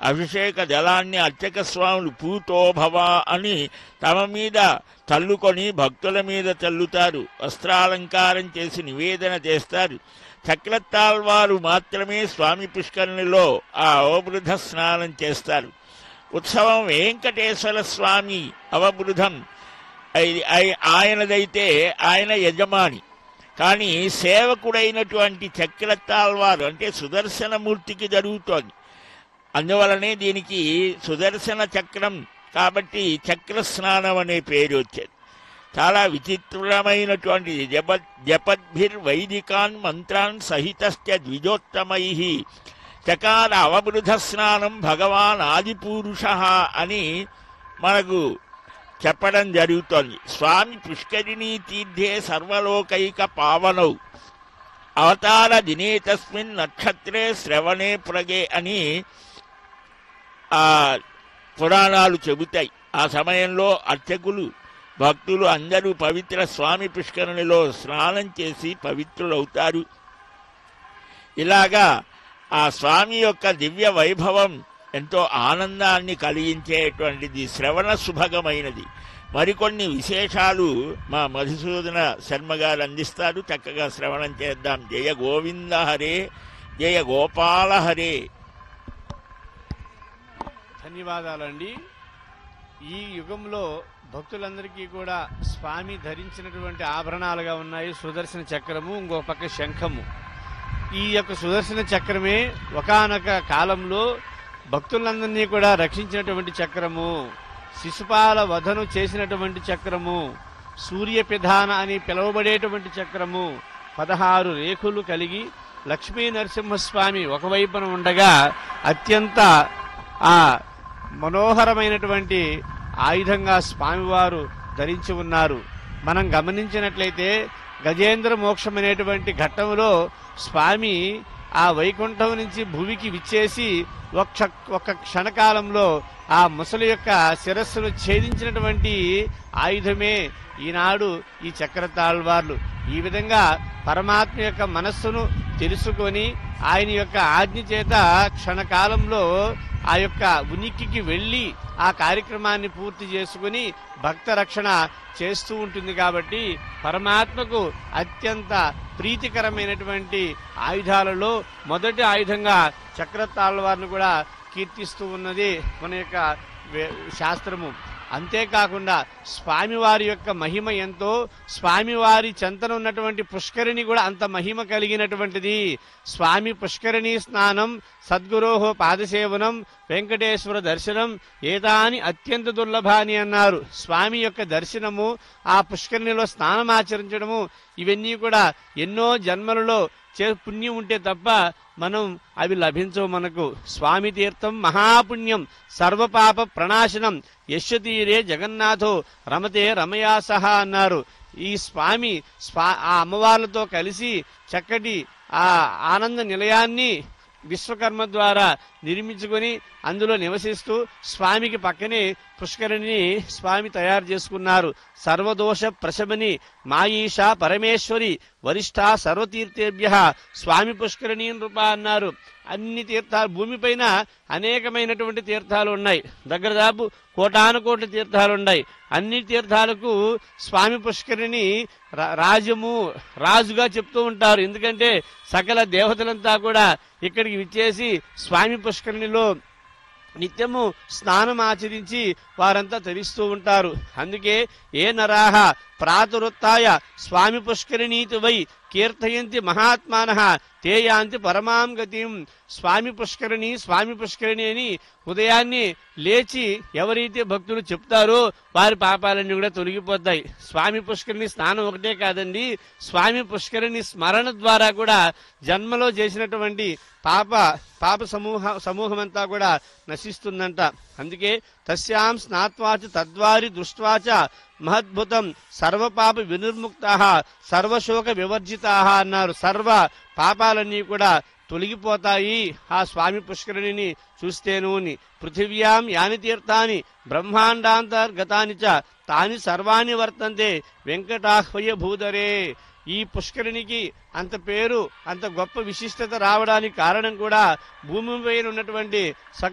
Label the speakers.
Speaker 1: అభిషేక జలాన్ని అర్చక స్వాములు పూతోభవ అని తమ మీద చల్లుకొని భక్తుల మీద చల్లుతారు వస్త్రాలంకారం చేసి నివేదన చేస్తారు చక్రతాల్వారు మాత్రమే స్వామి పుష్కరిణిలో ఆ అవబృధ స్నానం చేస్తారు ఉత్సవం వెంకటేశ్వర స్వామి అవబృధం ఐ- ఐ- ఆయనదైతే ఆయన యజమాని కానీ సేవకుడైనటువంటి చక్రతాల్వారు అంటే సుదర్శనమూర్తికి జరుగుతోంది అందువలనే దీనికి సుదర్శన చక్రం కాబట్టి చక్ర స్నానం అనే పేరు వచ్చేది చాలా విచిత్రమైనటువంటి జప జపద్భిర్వైదికాన్ మంత్రాన్ సహితశ్చ ద్విజోత్తమై చకార అవబృధ స్నానం భగవాన్ ఆదిపూరుష అని మనకు చెప్పడం జరుగుతోంది స్వామి పుష్కరిణీ తీర్థే సర్వలోకైక పావనౌ అవతార దినే తస్మిన్ నక్షత్రే శ్రవణే ప్రగే అని ఆ పురాణాలు చెబుతాయి ఆ సమయంలో అర్చకులు భక్తులు అందరూ పవిత్ర స్వామి పుష్కరునిలో స్నానం చేసి పవిత్రులవుతారు ఇలాగా ఆ స్వామి యొక్క దివ్య వైభవం ఎంతో ఆనందాన్ని కలిగించేటువంటిది శ్రవణ సుభగమైనది మరికొన్ని విశేషాలు మా మధుసూదన శర్మ గారు అందిస్తారు చక్కగా శ్రవణం చేద్దాం జయ గోవింద హరే జయ గోపాల హరే
Speaker 2: ధన్యవాదాలండి ఈ యుగంలో భక్తులందరికీ కూడా స్వామి ధరించినటువంటి ఆభరణాలుగా ఉన్నాయి సుదర్శన చక్రము ఇంకో పక్క శంఖము ఈ యొక్క సుదర్శన చక్రమే ఒకానొక కాలంలో భక్తులందరినీ కూడా రక్షించినటువంటి చక్రము శిశుపాల వధను చేసినటువంటి చక్రము సూర్యపిధాన అని పిలువబడేటువంటి చక్రము పదహారు రేకులు కలిగి లక్ష్మీ నరసింహస్వామి ఒకవైపున ఉండగా అత్యంత ఆ మనోహరమైనటువంటి ఆయుధంగా స్వామివారు ధరించి ఉన్నారు మనం గమనించినట్లయితే గజేంద్ర మోక్షం అనేటువంటి ఘట్టంలో స్వామి ఆ వైకుంఠం నుంచి భూమికి విచ్చేసి ఒక్క ఒక్క క్షణకాలంలో ఆ ముసలి యొక్క శిరస్సును ఛేదించినటువంటి ఆయుధమే ఈనాడు ఈ చక్రతాళ్వార్లు ఈ విధంగా పరమాత్మ యొక్క మనస్సును తెలుసుకొని ఆయన యొక్క ఆజ్ఞ చేత క్షణకాలంలో ఆ యొక్క ఉనికికి వెళ్లి ఆ కార్యక్రమాన్ని పూర్తి చేసుకుని భక్త రక్షణ చేస్తూ ఉంటుంది కాబట్టి పరమాత్మకు అత్యంత ప్రీతికరమైనటువంటి ఆయుధాలలో మొదటి ఆయుధంగా చక్రతాళ్వారిని కూడా కీర్తిస్తూ ఉన్నది మన యొక్క వే- శాస్త్రము అంతేకాకుండా స్వామివారి యొక్క మహిమ ఎంతో స్వామివారి చెంతన ఉన్నటువంటి పుష్కరిణి కూడా అంత మహిమ కలిగినటువంటిది స్వామి పుష్కరిణి స్నానం సద్గురోహో పాదసేవనం వెంకటేశ్వర దర్శనం ఏదాని అత్యంత దుర్లభాని అన్నారు స్వామి యొక్క దర్శనము ఆ పుష్కరిణిలో స్నానం ఆచరించడము ఇవన్నీ కూడా ఎన్నో జన్మలలో చే పుణ్యం ఉంటే తప్ప మనం అవి లభించవు మనకు స్వామి తీర్థం మహాపుణ్యం సర్వపాప ప్రణాశనం యశ్వతీరే జగన్నాథో రమతే రమయా సహా అన్నారు ఈ స్వామి స్వా ఆ అమ్మవార్లతో కలిసి చక్కటి ఆ ఆనంద నిలయాన్ని విశ్వకర్మ ద్వారా నిర్మించుకొని అందులో నివసిస్తూ స్వామికి పక్కనే పుష్కరిణిని స్వామి తయారు చేసుకున్నారు సర్వదోష ప్రశమని మాయీష పరమేశ్వరి వరిష్ఠ సర్వతీర్థేభ్య స్వామి పుష్కరిణి రూప అన్నారు అన్ని తీర్థాలు భూమిపైన అనేకమైనటువంటి తీర్థాలు ఉన్నాయి దగ్గర దాపు కోటాను కోట్ల తీర్థాలు ఉన్నాయి అన్ని తీర్థాలకు స్వామి పుష్కరిణి రా- రాజము రాజుగా చెప్తూ ఉంటారు ఎందుకంటే సకల దేవతలంతా కూడా ఇక్కడికి విచ్చేసి స్వామి పుష్కరిణిలో నిత్యము స్నానం ఆచరించి వారంతా తరిస్తూ ఉంటారు అందుకే ఏ నరాహ ప్రాతురుత్య స్వామి పుష్కరిణీతి వై కీర్తయంతి మహాత్మాన తే యాంతి పరమాం గతిం స్వామి పుష్కరిణి స్వామి పుష్కరిణి అని ఉదయాన్నే లేచి ఎవరైతే భక్తులు చెప్తారో వారి పాపాలన్నీ కూడా తొలగిపోతాయి స్వామి పుష్కరిణి స్నానం ఒకటే కాదండి స్వామి పుష్కరిణి స్మరణ ద్వారా కూడా జన్మలో చేసినటువంటి పాప పాప సమూహ సమూహమంతా కూడా నశిస్తుందంట అందుకే తస్యాం స్నాత్వాచ తద్వారి దృష్ట్వాచ మహద్భుతం సర్వపాప వినిర్ముక్త సర్వశోక వివర్జిత అన్నారు సర్వ పాపాలన్నీ కూడా తొలగిపోతాయి ఆ స్వామి పుష్కరిణిని చూస్తేను అని. పృథివ్యాం యాని తీర్థాని బ్రహ్మాండాంతర్గతాని చ తాని సర్వాణి వర్తంతే వెంకటాహ్వయ భూధరే ఈ పుష్కరిణికి అంత పేరు అంత గొప్ప విశిష్టత రావడానికి కారణం కూడా భూమి పైన ఉన్నటువంటి సకల